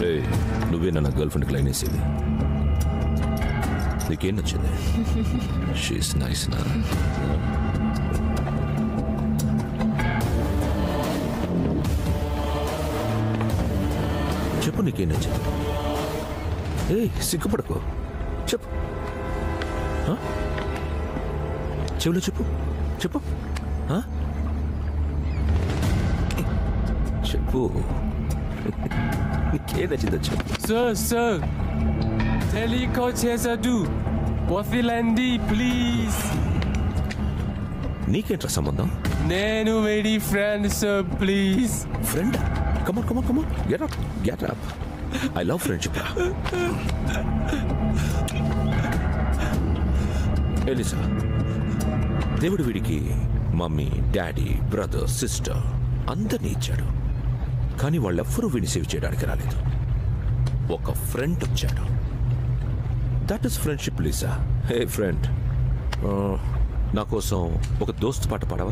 ఏయ్, నువ్వే నా గర్ల్ ఫ్రెండ్కి లైన్ వేసేది నీకేం నచ్చింది షీస్ నైస్ నా చెప్పు నీకేం నచ్చింది ఏ సిగ్గుపడకు చెప్పు ఆ? చెవిలో చెప్పు చెప్పు ఆ? చెప్పు నీకేం నచ్చిందో చెప్పు Sir, sir. Telecoach చేసాడు వఫిలండి ప్లీజ్ నీకేంట్రా సంబంధం నేను very friend sir please friend come on come on come on get up get up I love friendship రా ఎలిసా దేవుడు వీడికి మమ్మీ డాడీ బ్రదర్ సిస్టర్ అందరినీ ఇచ్చాడు కానీ వాళ్ళెవ్వరూ వీడిని సేవ్ చేయడానికి రాలేదు ఒక ఫ్రెండ్ వచ్చాడు that is friendship Lisa hey friend నా కోసం ఒక దోస్త్ పాట పాడవా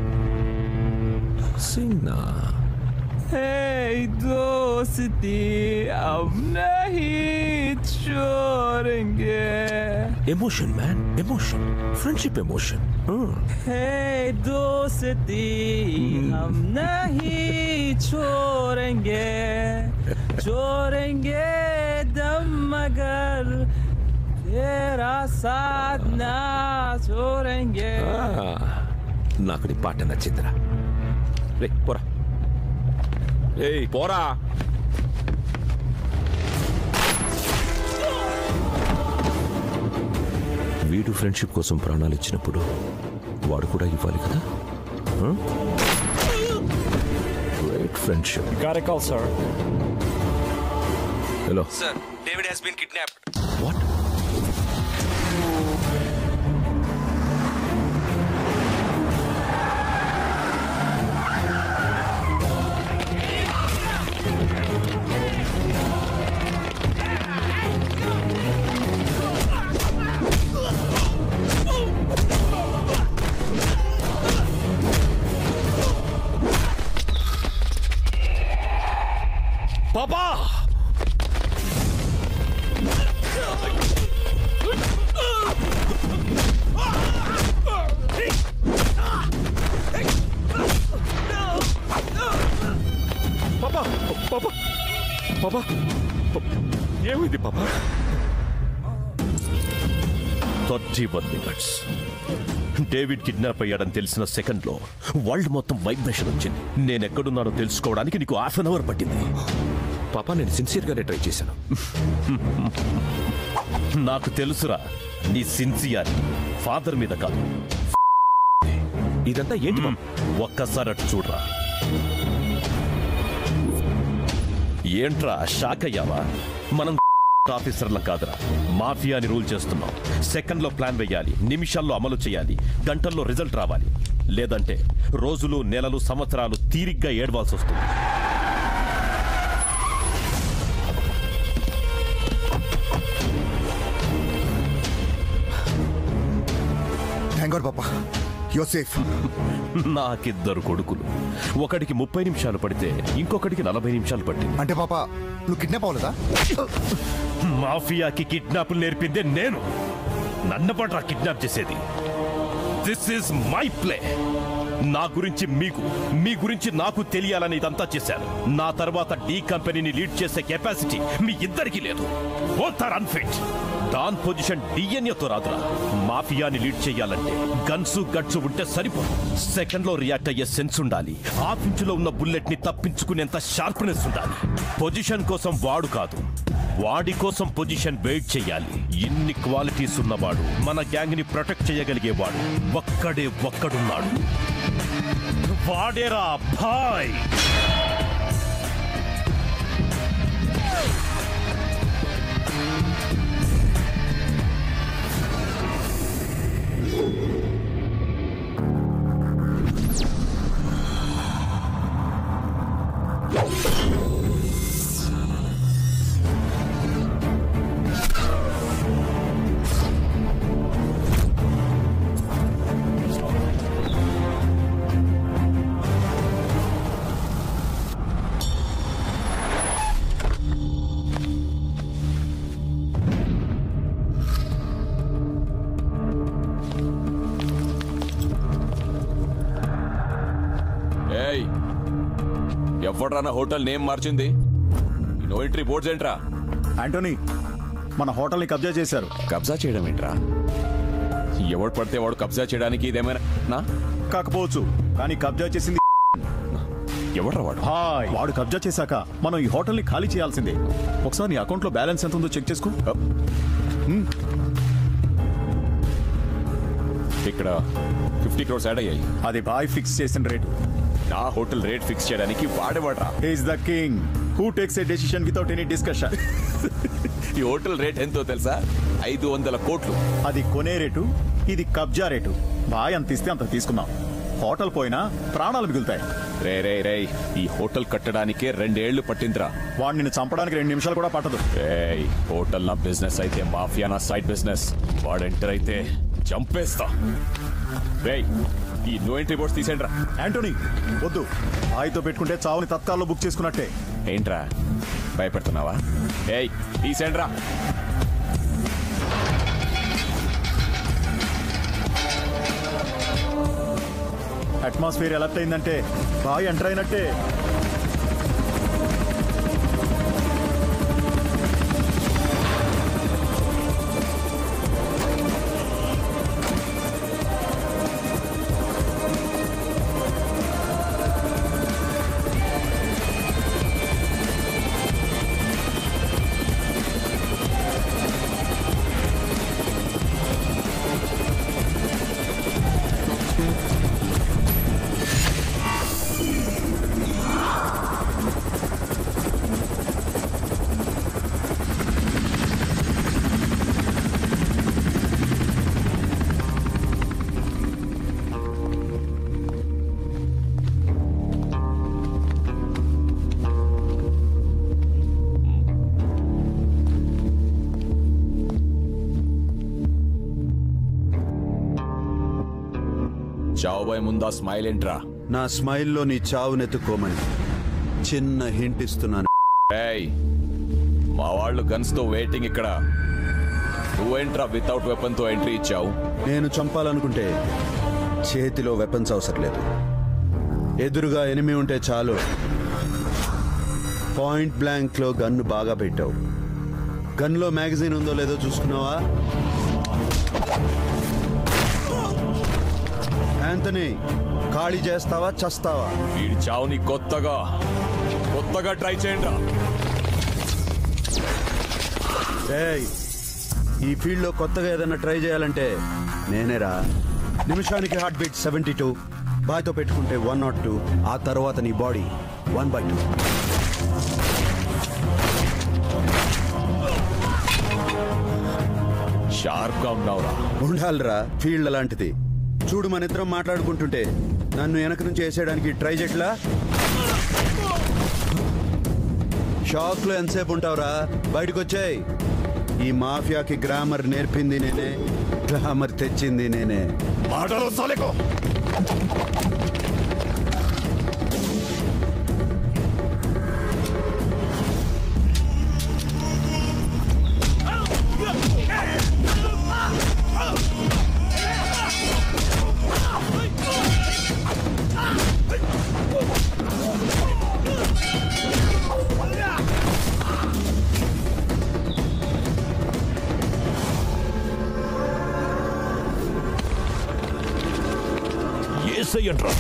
సింగ్ నా Hey दोस्ती अब नहीं छोड़ेंगे emotion man emotion friendship emotion Hey दोस्ती हम नहीं छोड़ेंगे छोड़ेंगे दम मगर तेरा साथ ना छोड़ेंगे నాకు నీ పాట నచ్చిందిరా రే పోరా ఏయ్ పోరా వీడు ఫ్రెండ్షిప్ కోసం ప్రాణాలు ఇచ్చినప్పుడు వాడు కూడా ఇవ్వాలి కదా great friendship Got a call, sir. Hello Sir, David has been kidnapped. What Papa! Papa papa papa ఏమైంది papa thirty one minutes David kidnap అయ్యాడని తెలిసిన సెకండ్ లో వరల్డ్ మొత్తం వైబ్రేషన్ వచ్చింది నేను ఎక్కడున్నానో తెలుసుకోవడానికి నీకు హాఫ్ అన్ అవర్ పట్టింది పాపా నేను సిన్సియర్గానే ట్రై చేశాను నాకు తెలుసురా నీ సిన్సియర్ ఫాదర్ మీద కాదు ఇదంతా ఏంటి పాపా ఒక్కసారి అటు చూడరా ఏంట్రా షాక్ అయ్యావా మనం ఆఫీసర్లం కాదురా మాఫియాని రూల్ చేస్తున్నాం సెకండ్లో ప్లాన్ వేయాలి నిమిషాల్లో అమలు చేయాలి గంటల్లో రిజల్ట్ రావాలి లేదంటే రోజులు నెలలు సంవత్సరాలు తీరిగ్గా ఏడవాల్సి వస్తుంది thank God papa your safe నాకిద్దరు కొడుకులు ఒకడికి ముప్పై నిమిషాలు పడితే ఇంకొకడికి నలభై నిమిషాలు పట్టింది అంటే పాప నువ్వు కిడ్నాప్ అవ్వలేదా మాఫియాకి కిడ్నాప్ నేర్పిందే నేను నన్ను పట్రా కిడ్నాప్ చేసేది దిస్ ఇస్ మై ప్లే నా గురించి మీకు మీ గురించి నాకు తెలియాలని ఇదంతా చేశాను నా తర్వాత డీ కంపెనీని లీడ్ చేసే కెపాసిటీ మీ ఇద్దరికీ లేదు both are unfit don position డిఎన్ఏతో రాదురా మాఫియాని లీడ్ చేయాలంటే గన్స్ గట్స్ ఉంటే సరిపోదు సెకండ్ లో రియాక్ట్ అయ్యే సెన్స్ ఉండాలి ఆ పించులో ఉన్న బుల్లెట్ ని తప్పించుకునేంత షార్ప్నెస్ ఉండాలి పొజిషన్ కోసం వాడు కాదు వాడి కోసం పొజిషన్ వెయిట్ చేయాలి ఇన్ని క్వాలిటీస్ ఉన్నవాడు మన గ్యాంగ్ ని ప్రొటెక్ట్ చేయగలిగేవాడు ఒక్కడే ఒక్కడున్నాడు వాడేరా భాయ్ ఎవడ్రా నా హోటల్ నేమ్ మార్చింది ఈ నో ఎంట్రీ బోర్డ్స్ ఏంట్రా యాంటోనీ మన హోటల్ని కబ్జా చేశారు కబ్జా చేయడం ఏంట్రా ఎవడు పడితే వాడు కబ్జా చేయడానికి ఇదేమైనా నా కాకపోవచ్చు కానీ కబ్జా చేసింది ఎవడ్రా వాడు హాయ్ వాడు కబ్జా చేశాక మనం ఈ హోటల్ని ఖాళీ చేయాల్సిందే ఒకసారి నీ అకౌంట్లో బ్యాలెన్స్ ఎంత ఉందో చెక్ చేసుకో ఇక్కడ ఫిఫ్టీ క్రోర్స్ యాడ్ అయ్యాయి అది బాయ్ ఫిక్స్ చేసిన రేటు నా హోటల్ రేట్ ఫిక్స్ చేయడానికి వాడేవాడ్రా is the king who takes a decision without any discussion ఈ హోటల్ రేట్ ఎంతో తెలుసా ఐదు వందల కోట్లు అది కొనే రేటు ఇది కబ్జా రేటు బాయ్ అంత ఇస్తే అంత తీసుకుందాం హోటల్ పోయినా ప్రాణాలు మిగులుతాయి రే రే రే ఈ హోటల్ కట్టడానికే రెండేళ్లు పట్టిందిరా వాడు నిన్ను చంపడానికి రెండు నిమిషాలు కూడా పట్టదు ఏయ్ హోటల్ నా బిజినెస్ అయితే మాఫియా నా సైడ్ బిజినెస్ వాడు ఎంటర్ అయితే చంపేస్తా రేయ్ ఈ నో ఎంట్రీ బోర్డ్స్ తీసేయండిరా యాంటోనీ వద్దు బాయ్తో పెట్టుకుంటే చావుని తత్కాల్లో బుక్ చేసుకున్నట్టే ఏంట్రా భయపెడుతున్నావా ఏయ్ తీసేయండిరా అట్మాస్ఫియర్ ఎలర్ట్ అయిందంటే బాయ్ ఎంటర్ అయినట్టే చావుబాయ్ ముందా స్మైల్ ఏంట్రా నా స్మైల్లో నీ చావునెత్తుకోమని చిన్న హింట్ ఇస్తున్నాను ఏయ్ మా వాళ్ళు గన్స్ తో వెయిటింగ్ ఇక్కడ నువ్వేంట్రా వితౌట్ వెపన్ తో ఎంట్రీ ఇచ్చావు నేను చంపాలనుకుంటే చేతిలో వెపన్స్ అవసరం లేదు ఎదురుగా ఎనిమి ఉంటే చాలు పాయింట్ బ్లాంక్ లో గన్ను బాగా పెట్టావు గన్లో మ్యాగజైన్ ఉందో లేదో చూసుకున్నావా యాంతనీ ఖాళీ చేస్తావా చస్తావా వీడి చావుని కొత్తగా కొత్తగా ట్రై చేయండిరా ఏయ్ ఈ ఫీల్డ్ లో కొత్తగా ఏదైనా ట్రై చేయాలంటే నేనేరా నిమిషానికి హార్ట్ బీట్ సెవెంటీ టూ బాయ్తో పెట్టుకుంటే వన్ నాట్ టూ ఆ తర్వాత నీ body one by two sharp గా ఉన్నావురా ఉండాలిరా ఫీల్డ్ అలాంటిది చూడు మన ఇద్దరం మాట్లాడుకుంటుంటే నన్ను వెనక నుంచి వేసేయడానికి ట్రై చేయట్లా షాక్ లో ఎంతసేపు ఉంటావురా బయటకు వచ్చాయి ఈ మాఫియాకి గ్రామర్ నేర్పింది నేనే గ్లామర్ తెచ్చింది నేనే మాటలు సోలేకో ఏసయ్యంట్రా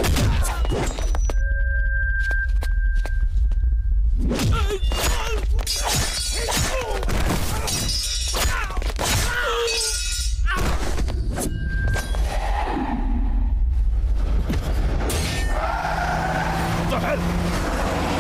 the hell?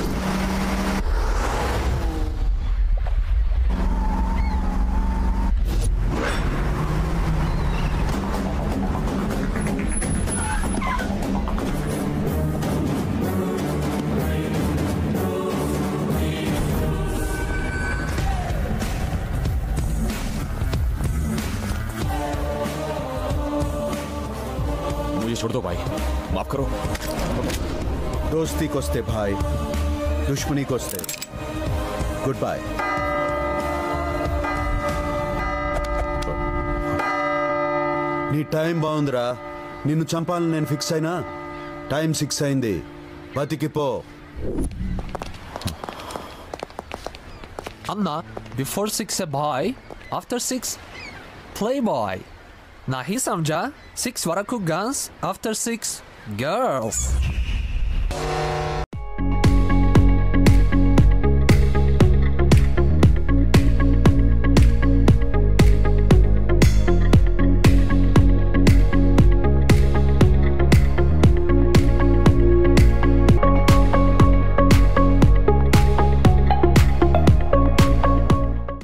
मुझे छोड़ दो भाई माफ करो దోస్తీకొస్తే భాయ్ దుష్మనీకొస్తే గుడ్ బాయ్ నీ టైం బాగుందిరా నిన్ను చంపాలని నేను ఫిక్స్ అయినా టైం సిక్స్ అయింది బతికిపో అన్నా before six a boy after six play boy నా హీ సమజా సిక్స్ వరకు గన్స్ ఆఫ్టర్ సిక్స్ గర్ల్స్